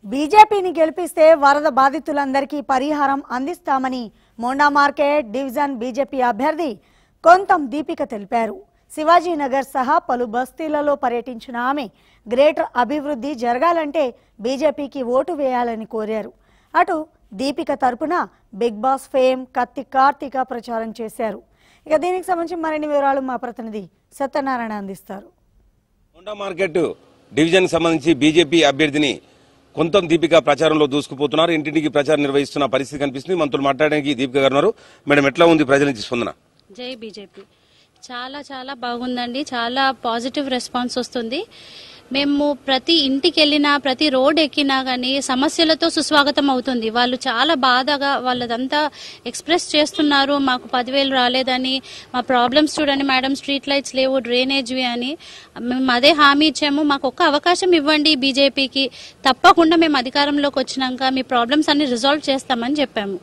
బీజేపీని గెలిపిస్తే వరద బాధితులందరికీ పరిహారం అందిస్తామని మోండా మార్కెట్ డివిజన్ బీజేపీ అభ్యర్థి కొంతం దీపిక తెలిపారు శివాజీనగర్ సహా పలు బస్తీలలో పర్యటించిన ఆమె గ్రేటర్ అభివృద్ధి జరగాలంటే బీజేపీకి ఓటు వేయాలని కోరారు అటు దీపిక తరపున బిగ్ బాస్ ఫేమ్ కత్తి కార్తీక ప్రచారం చేశారు ఇక దీనికి సంబంధించి మరిన్ని వివరాలు మా ప్రతినిధి సత్యనారాయణ అందిస్తారు హోండా మార్కెట్ డివిజన్ సంబంధించి బీజేపీ అభ్యర్థిని కొంతం దీపిక ప్రచారంలో దూసుకుపోతున్నారు ఇంటింటికి ప్రచారం నిర్వహిస్తున్న పరిస్థితి కనిపిస్తుంది మనతో మాట్లాడడానికి దీపిక గారు ఉన్నారు మేడం ఎట్లా ఉంది ప్రజల నుంచి స్పందన జై బీజేపీ చాలా చాలా బాగుందండి చాలా పాజిటివ్ రెస్పాన్స్ వస్తుంది మేము ప్రతి ఇంటికి వెళ్ళినా ప్రతి రోడ్ ఎక్కినా కానీ సమస్యలతో సుస్వాగతం అవుతుంది వాళ్ళు చాలా బాధగా వాళ్ళదంతా ఎక్స్ప్రెస్ చేస్తున్నారు మాకు పదివేలు రాలేదని మా ప్రాబ్లమ్స్ చూడండి మేడం స్ట్రీట్ లైట్స్ లేవు డ్రైనేజ్వి అని మేము అదే హామీ ఇచ్చాము మాకు ఒక్క అవకాశం ఇవ్వండి బీజేపీకి తప్పకుండా మేము అధికారంలోకి వచ్చినాక మీ ప్రాబ్లమ్స్ అన్ని రిజాల్వ్ చేస్తామని చెప్పాము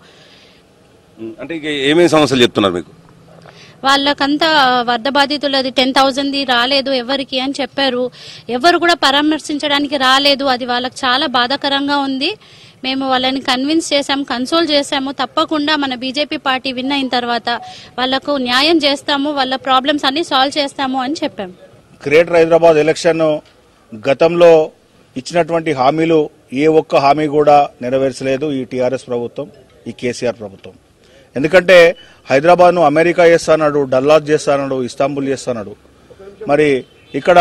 అంటే ఇక ఏమేమి సమస్యలు చెప్తున్నారు మీకు వాళ్ళకంతా వరద బాధితులది టెన్ థౌజండ్ రాలేదు ఎవరికి అని చెప్పారు ఎవరు కూడా పరామర్శించడానికి రాలేదు అది వాళ్ళకి చాలా బాధాకరంగా ఉంది మేము వాళ్ళని కన్విన్స్ చేశాము కన్సోల్ చేశాము తప్పకుండా మన బీజేపీ పార్టీ విన్ అయిన తర్వాత వాళ్ళకు న్యాయం చేస్తాము వాళ్ళ ప్రాబ్లమ్స్ అన్ని సాల్వ్ చేస్తాము అని చెప్పాము గ్రేటర్ హైదరాబాద్ ఎలక్షన్ గతంలో ఇచ్చినటువంటి హామీలు ఏ ఒక్క హామీ కూడా నెరవేర్చలేదు ఈ టీఆర్ఎస్ ప్రభుత్వం ఈ కేసీఆర్ ప్రభుత్వం ఎందుకంటే హైదరాబాద్ను అమెరికా చేస్తాడు డల్లాస్ చేస్తాడు ఇస్తాంబుల్ చేస్తాడు మరి ఇక్కడ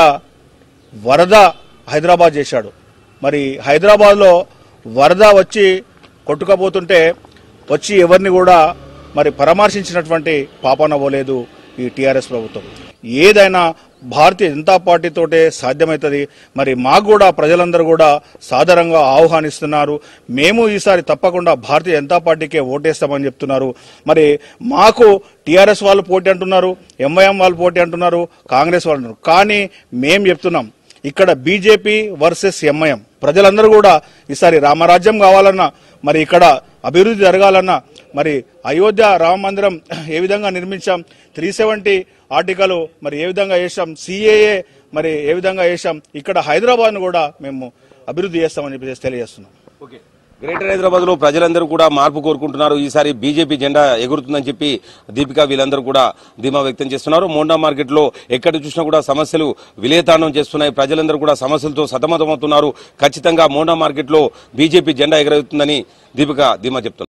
వరద హైదరాబాద్ చేశాడు మరి హైదరాబాద్లో వరద వచ్చి కొట్టుకపోతుంటే వచ్చి ఎవరిని కూడా మరి పరామర్శించినటువంటి పాపన పోలేదు ఈ టీఆర్ఎస్ ప్రభుత్వం ఏదైనా భారతీయ జనతా పార్టీతోటే సాధ్యమవుతుంది మరి మాకు కూడా ప్రజలందరూ కూడా సాదరంగా ఆహ్వానిస్తున్నారు మేము ఈసారి తప్పకుండా భారతీయ జనతా పార్టీకే ఓటేస్తామని చెప్తున్నారు మరి మాకు టీఆర్ఎస్ వాళ్ళు పోటీ అంటున్నారు ఎంఐఎం వాళ్ళు పోటీ అంటున్నారు కాంగ్రెస్ వాళ్ళు అంటున్నారు కానీ మేం చెప్తున్నాం ఇక్కడ బీజేపీ వర్సెస్ ఎంఐఎం ప్రజలందరూ కూడా ఈసారి రామరాజ్యం కావాలన్నా మరి ఇక్కడ అభివృద్ధి జరగాలన్నా మరి అయోధ్య రామ మందిరం ఏ విధంగా నిర్మించాం త్రీ సెవెంటీ ఆర్టికల్ మరి ఏ విధంగా చేశాం సిఏఏ మరి ఏ విధంగా చేశాం ఇక్కడ హైదరాబాద్ను కూడా మేము అభివృద్ధి చేస్తామని చెప్పేసి తెలియజేస్తున్నాం ఓకే గ్రేటర్ హైదరాబాద్ లో ప్రజలందరూ కూడా మార్పు కోరుకుంటున్నారు ఈసారి బీజేపీ జెండా ఎగురుతుందని చెప్పి దీపిక వీళ్ళందరూ కూడా ధీమా వ్యక్తం చేస్తున్నారు మోండా మార్కెట్ లో ఎక్కడ చూసినా కూడా సమస్యలు విలేతాండం చేస్తున్నాయి ప్రజలందరూ కూడా సమస్యలతో సతమతమవుతున్నారు ఖచ్చితంగా మోండా మార్కెట్ లో బీజేపీ జెండా ఎగరవుతుందని దీపిక ధీమా చెప్తున్నారు